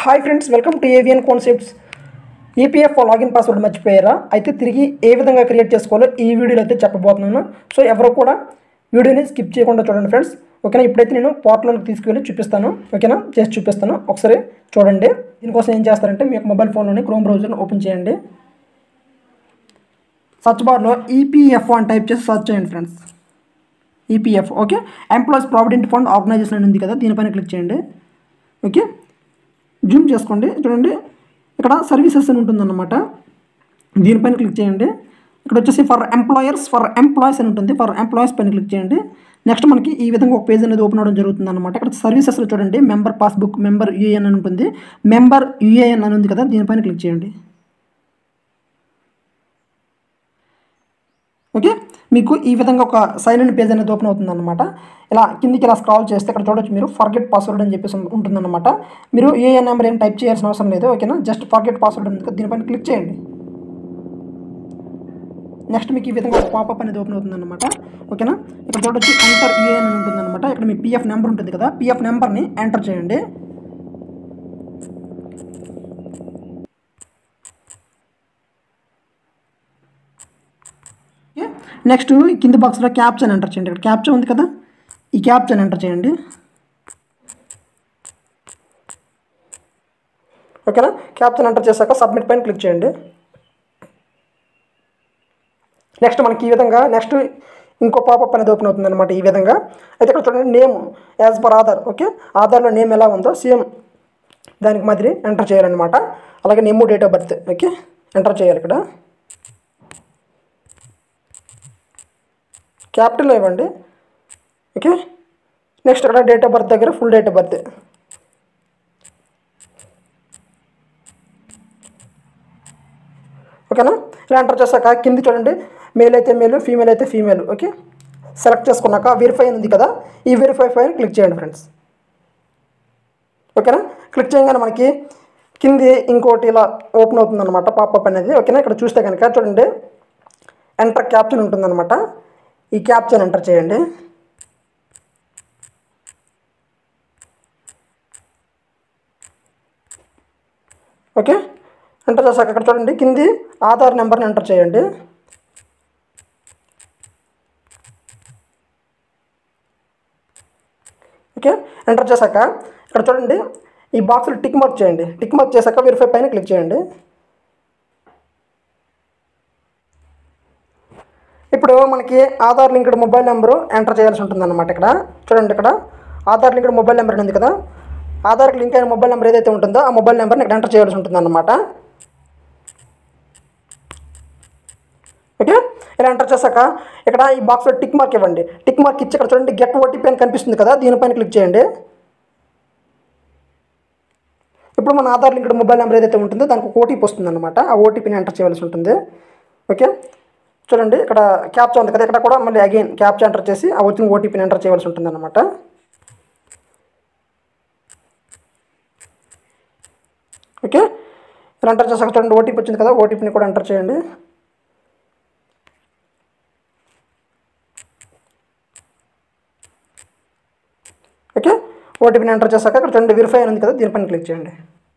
hi friends welcome to Avian concepts EPF login password మర్చిపోయారా అయితే తిరిగి ఏ విధంగా క్రియేట్ చేసుకోవాలో ఈ వీడియోలో అయితే చెప్పబోతున్నాను సో ఎవరు కూడా వీడియోని స్కిప్ చేయకుండా చూడండి ఫ్రెండ్స్ ఓకేనా ఇప్పుడైతే నేను పోర్టల్లోకి తీసుకువెళ్ళి చూపిస్తాను ఓకేనా చేసి చూపిస్తాను ఒకసారి చూడండి దీనికోసం ఏం చేస్తారంటే మీ యొక్క మొబైల్ ఫోన్లోని క్రోమ్ బ్రౌజర్ని ఓపెన్ చేయండి సర్చ్ బార్లో ఈపీఎఫ్ అని టైప్ చేసి సర్చ్ చేయండి friends EPF okay employees provident fund organisation అని ఉంది కదా దీనిపైన క్లిక్ చేయండి ఓకే జూమ్ చేసుకోండి చూడండి ఇక్కడ సర్వీసెస్ అని ఉంటుందన్నమాట దీనిపైన క్లిక్ చేయండి ఇక్కడ వచ్చేసి ఫర్ ఎంప్లాయర్స్ ఫర్ ఎంప్లాయీస్ అని ఉంటుంది ఫర్ ఎంప్లాయీస్ పైన క్లిక్ చేయండి నెక్స్ట్ మనకి ఈ విధంగా ఒక పేజ్ అనేది ఓపెన్ అవ్వడం జరుగుతుంది అనమాట ఇక్కడ సర్వీసెస్లో చూడండి మెంబర్ పాస్బుక్ మెంబర్ యూఏఎన్ అని ఉంటుంది మెంబర్ యూఏఎన్ అని ఉంది కదా దీనిపైన క్లిక్ చేయండి ఓకే మీకు ఈ విధంగా ఒక సైన్ ఇన్ పేజ్ అనేది ఓపెన్ అవుతుంది అనమాట ఇలా కిందికి ఇలా స్క్రాల్ చేస్తే ఇక్కడ చూడొచ్చు మీరు ఫర్గెట్ పాస్వర్డ్ అని చెప్పేసి ఉంటుందన్నమాట మీరు ఏ నెంబర్ ఏం టైప్ చేయాల్సిన అవసరం లేదు ఓకేనా జస్ట్ ఫర్గెట్ పాస్వర్డ్ ఉంది కదా, దీనిపైన క్లిక్ చేయండి నెక్స్ట్ మీకు ఈ విధంగా ఒక పాపప్ అనేది ఓపెన్ అవుతుంది అనమాట ఓకేనా ఇక్కడ చూడొచ్చు ఎంటర్ యూఏఎన్ అని ఉంటుంది అనమాట ఇక్కడ మీ పిఎఫ్ నెంబర్ ఉంటుంది కదా పిఎఫ్ నెంబర్ని ఎంటర్ చేయండి ఓకే నెక్స్ట్ కింద బాక్స్లో క్యాప్చన్ ఎంటర్ చేయండి ఇక్కడ క్యాప్చా ఉంది కదా ఈ క్యాప్చన్ ఎంటర్ చేయండి ఓకేనా క్యాప్చన్ ఎంటర్ చేశాక సబ్మిట్ పైన క్లిక్ చేయండి నెక్స్ట్ మనకి ఈ విధంగా నెక్స్ట్ ఇంకో పాపప్ అనేది ఓపెన్ అవుతుంది అనమాట ఈ విధంగా అయితే ఇక్కడ చూడండి name as per Aadhaar okay ఆధార్లో నేమ్ ఎలా ఉందో సేమ్ దానికి మాదిరి ఎంటర్ చేయాలన్నమాట అలాగే name date of birth okay enter చేయాలి ఇక్కడ క్యాపిటల్ ఇవ్వండి ఓకే నెక్స్ట్ ఇక్కడ డేట్ ఆఫ్ బర్త్ దగ్గర ఫుల్ డేట్ ఆఫ్ బర్త్ ఓకేనా ఇలా ఎంటర్ చేశాక కింది చూడండి మేల్ అయితే మేల్ ఫీమేల్ అయితే ఫీమేల్ ఓకే సెలెక్ట్ చేసుకున్నాక వెరిఫై అని ఉంది కదా ఈ వెరిఫై పైన క్లిక్ చేయండి ఫ్రెండ్స్ ఓకేనా క్లిక్ చేయగానే మనకి కింది ఇంకోటి ఇలా ఓపెన్ అవుతుంది అనమాట పాపప్ అనేది ఓకేనా ఇక్కడ చూస్తే కనుక చూడండి ఎంటర్ క్యాప్చన్ ఉంటుందన్నమాట ఈ క్యాప్చన్ ఎంటర్ చేయండి ఓకే ఎంటర్ చేశాక ఇక్కడ చూడండి కింది ఆధార్ నెంబర్ని ఎంటర్ చేయండి ఓకే ఎంటర్ చేశాక ఇక్కడ చూడండి ఈ బాక్స్లో టిక్ మార్క్ చేయండి టిక్ మార్క్ చేశాక వెరిఫై పైన క్లిక్ చేయండి ఇప్పుడు మనకి Aadhaar linked mobile number enter చేయాల్సి ఉంటుంది అనమాట ఇక్కడ చూడండి ఇక్కడ ఆధార్ లింక్డ్ మొబైల్ నెంబర్ ఉంది కదా ఆధార్కి లింక్ అయిన మొబైల్ నెంబర్ ఏదైతే ఉంటుందో ఆ మొబైల్ నెంబర్ని ఇక్కడ ఎంటర్ చేయాల్సి ఉంటుంది అనమాట ఓకే ఇలా ఎంటర్ చేశాక ఇక్కడ ఈ బాక్స్లో టిక్ మార్క్ ఇవ్వండి టిక్ మార్క్ ఇచ్చి ఇక్కడ చూడండి గెట్ ఓటీపీ అని కనిపిస్తుంది కదా దీనిపైన క్లిక్ చేయండి ఇప్పుడు మన ఆధార్ లింక్డ్ మొబైల్ నెంబర్ ఏదైతే ఉంటుందో దానికి ఒక ఓటీపీ వస్తుంది అనమాట ఆ ఓటీపీని ఎంటర్ చేయవలసి ఉంటుంది ఓకే చూడండి ఇక్కడ క్యాప్చా ఉంది కదా ఇక్కడ కూడా మళ్ళీ అగైన్ క్యాప్చా ఎంటర్ చేసి ఆ వచ్చిన ఓటీపీని ఎంటర్ చేయవలసి ఉంటుంది అనమాట ఓకే ఇలా ఎంటర్ చేసాక చూడండి ఓటీపీ వచ్చింది కదా ఓటీపీని కూడా ఎంటర్ చేయండి ఓకే ఓటీపీని ఎంటర్ చేశాక ఇక్కడ చూడండి వెరిఫై అని ఉంది కదా దీనిపైన క్లిక్ చేయండి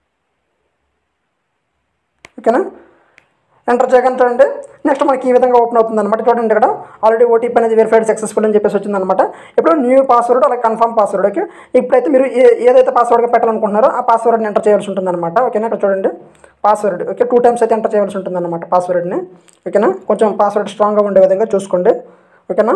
ఓకేనా ఎంటర్ చేయగానే చూడండి నెక్స్ట్ మనకి ఈ విధంగా ఓపెన్ అవుతుంది అనమాట చూడండి ఇక్కడ ఆల్రెడీ ఓటీపీ అనేది వెరిఫైడ్ సక్సెస్ఫుల్ అని చెప్పేసి వచ్చిందనమాట ఇప్పుడు న్యూ పాస్వర్డ్ అలాగే కన్ఫర్మ్ పాస్వర్డ్ ఓకే ఇప్పుడైతే మీరు ఏ ఏదైతే పాస్వర్డ్గా పెట్టాలనుకుంటున్నారో ఆ పాస్వర్డ్ని ఎంటర్ చేయాల్సి ఉంటుంది అనమాట ఓకేనా ఇక్కడ చూడండి పాస్వర్డ్ ఓకే టూ టైమ్స్ అయితే ఎంటర్ చేయాల్సి ఉంటుంది అనమాట పాస్వర్డ్ని ఓకేనా కొంచెం పాస్వర్డ్ స్ట్రాంగ్గా ఉండే విధంగా చూసుకోండి ఓకేనా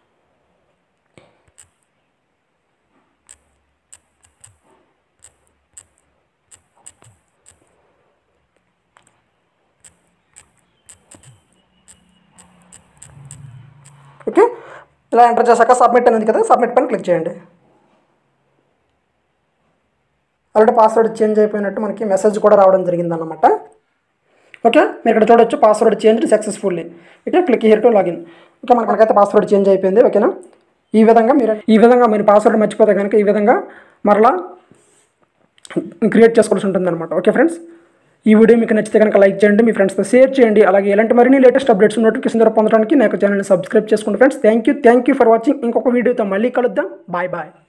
ఓకే ఇలా ఎంటర్ చేశాక సబ్మిట్ అనేది కదా సబ్మిట్ పైన క్లిక్ చేయండి ఆల్రెడీ పాస్వర్డ్ చేంజ్ అయిపోయినట్టు మనకి మెసేజ్ కూడా రావడం జరిగిందన్నమాట ఓకే మీరు ఇక్కడ చూడొచ్చు password change successfully okay click here to login okay మనకి మనకైతే పాస్వర్డ్ చేంజ్ అయిపోయింది ఓకేనా ఈ విధంగా మీరు ఈ విధంగా మీరు పాస్వర్డ్ మర్చిపోతే కనుక ఈ విధంగా మరలా క్రియేట్ చేసుకోవాల్సి ఉంటుంది అనమాట ఓకే ఫ్రెండ్స్ ఈ వీడియో మీకు నచ్చితే కనుక లైక్ చేయండి మీ ఫ్రెండ్స్తో షేర్ చేయండి అలాగే ఇలాంటి మరిన్ని లేటెస్ట్ అప్డేట్స్ నోటిఫికేషన్ ద్వారా పొందడానికి నాకు ఛానల్ని సబ్స్క్రైబ్ చేసుకోండి friends thank you thank you for watching ఇంకొక వీడియోతో మళ్ళీ కలుద్దాం బాయ్ బాయ్